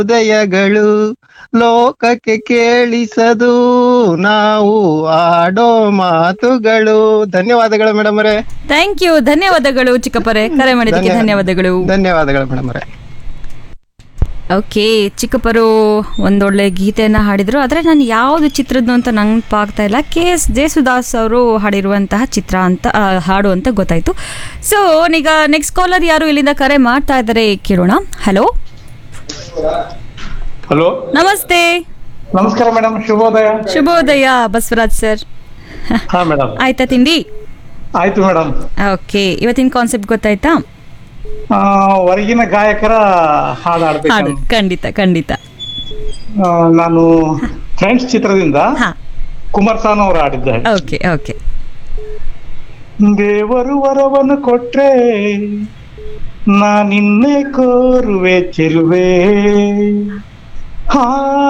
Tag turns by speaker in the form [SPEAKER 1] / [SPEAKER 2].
[SPEAKER 1] ಹೃದಯಗಳು ಲೋಕಕ್ಕೆ ಕೇಳಿಸದು ನಾವು ಆಡೋ ಮಾತುಗಳು ಧನ್ಯವಾದಗಳು ಮೇಡಮ್ ಅವರೇ
[SPEAKER 2] ಥ್ಯಾಂಕ್ ಯು ಧನ್ಯವಾದಗಳು ಚಿಕ್ಕಪ್ಪರೇ ಕರೆ ಮಾಡಿದ್ದಕ್ಕೆ
[SPEAKER 1] ಧನ್ಯ-
[SPEAKER 2] ಧನ್ಯವಾದಗಳು
[SPEAKER 1] ಧನ್ಯವಾದಗಳು ಮೇಡಮ್ ಅವರೇ
[SPEAKER 2] ಓಕೆ ಚಿಕ್ಕಪ್ಪರು ಒಂದೊಳ್ಳೆ ಗೀತೆಯನ್ನ ಹಾಡಿದ್ರು ಆದರೆ ನಾನು ಯಾವುದು ಚಿತ್ರದ್ದು ಅಂತ ನೆನಪಾಗ್ತಾ ಇಲ್ಲ ಕೆ ಎಸ್ ಜೇಸುದಾಸ್ ಅವರು ಹಾಡಿರುವಂತಹ ಚಿತ್ರ ಅಂತ ಆ, ಹಾಡು ಅಂತ ಗೊತ್ತಾಯ್ತು ಸೊ ಈಗ ನೆಕ್ಸ್ಟ್ ಕಾಲರ್ ಯಾರು ಇಲ್ಲಿಂದ ಕರೆ ಮಾಡ್ತಾ ಇದ್ದಾರೆ ಕೇಳೋಣ ಹಲೋ
[SPEAKER 3] ಹಲೋ
[SPEAKER 2] ನಮಸ್ತೆ
[SPEAKER 3] ನಮಸ್ಕಾರ ಮೇಡಮ್ ಶುಭೋದಯ
[SPEAKER 2] ಶುಭೋದಯ ಬಸವರಾಜ್ ಸರ್
[SPEAKER 3] ಹಾ ಮೇಡಮ್
[SPEAKER 2] ಆಯ್ತಾ ತಿಂಡಿ
[SPEAKER 3] ಆಯ್ತು ಮೇಡಮ್
[SPEAKER 2] ಓಕೆ ಇವತ್ತಿನ ಕಾನ್ಸೆಪ್ಟ್ ಗೊತ್ತಾಯ್ತಾ
[SPEAKER 3] ಹೊರಗಿನ ಗಾಯಕರ ಹಾಡು
[SPEAKER 2] ಹಾಡು
[SPEAKER 3] ಹಾಡ್ಬೇಕು
[SPEAKER 2] ಖಂಡಿತ ಖಂಡಿತ
[SPEAKER 3] ಆ, ನಾನು ಫ್ರೆಂಡ್ಸ್ ಚಿತ್ರದಿಂದ
[SPEAKER 2] ಹಾ
[SPEAKER 3] ಕುಮಾರಸ್ವಾಮಿ ಅವರು ಹಾಡಿದ್ದೆ
[SPEAKER 2] ಓಕೆ ಓಕೆ
[SPEAKER 3] ದೇವರು ವರವನ್ನು ಕೊಟ್ರೆ ನಾನಿನ್ನೆ ಕೋರುವೆ ಚೆಲುವೆ ಹಾ